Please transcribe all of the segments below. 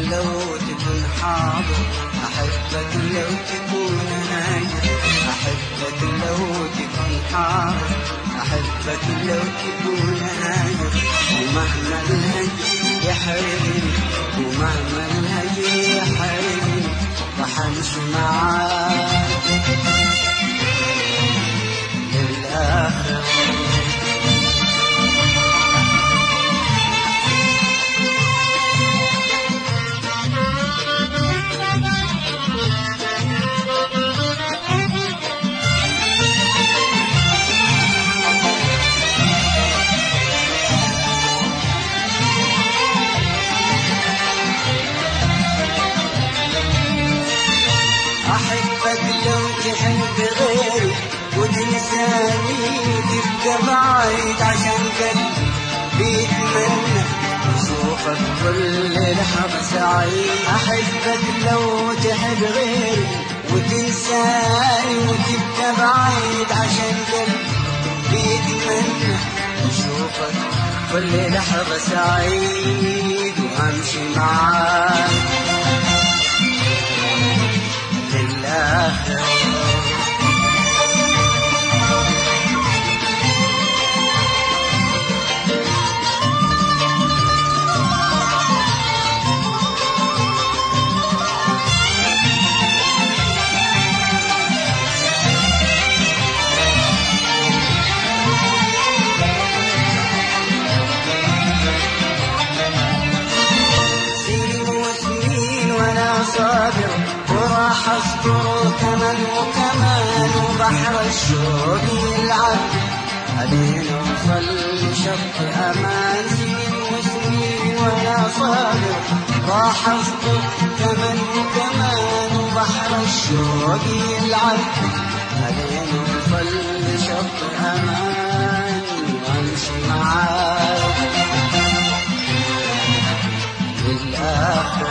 لو تكون حاضر أحبك لو تكون ناجر أحبك لو تكون حاضر أحبك لو تكون ناجر ومهما الهجر يحرمني ومهما الهجر يحرمني راح أمشي معاك للآخر أحبك لو تحب غيري وتنساني تبقى بعيد عشان قلبي بيتمنى يشوفك كل لحظة سعيد أحبك لو تحب غيري وتنساني وتبقى بعيد عشان قلبي بيتمنى يشوفك كل لحظة سعيد وأمشي معاك للآخر سنين وسنين وانا صابر وراح اصبر كمان وكمان وبحر الشوق يلعب علينا وصل شط امان سنين وسنين وانا صابر راح اصبر كمان وكمان وبحر الشوق يلعب علينا وصل شط امان وامشي معاك للآخر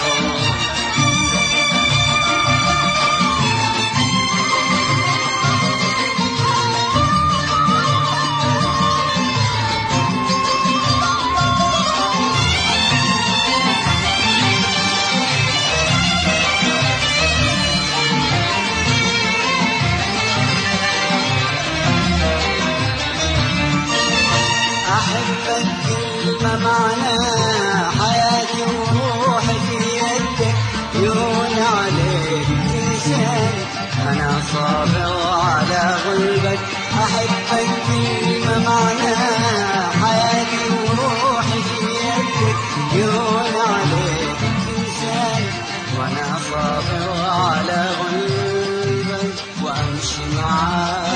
أحبك كلمة معنى حياتي وروحي في يدك يهون عليك لساني أنا صابر على غلبك أحبك كلمة معنى حياتي وروحي في يدك يهون عليك لساني وأنا صابر على غلبك وأمشي معاك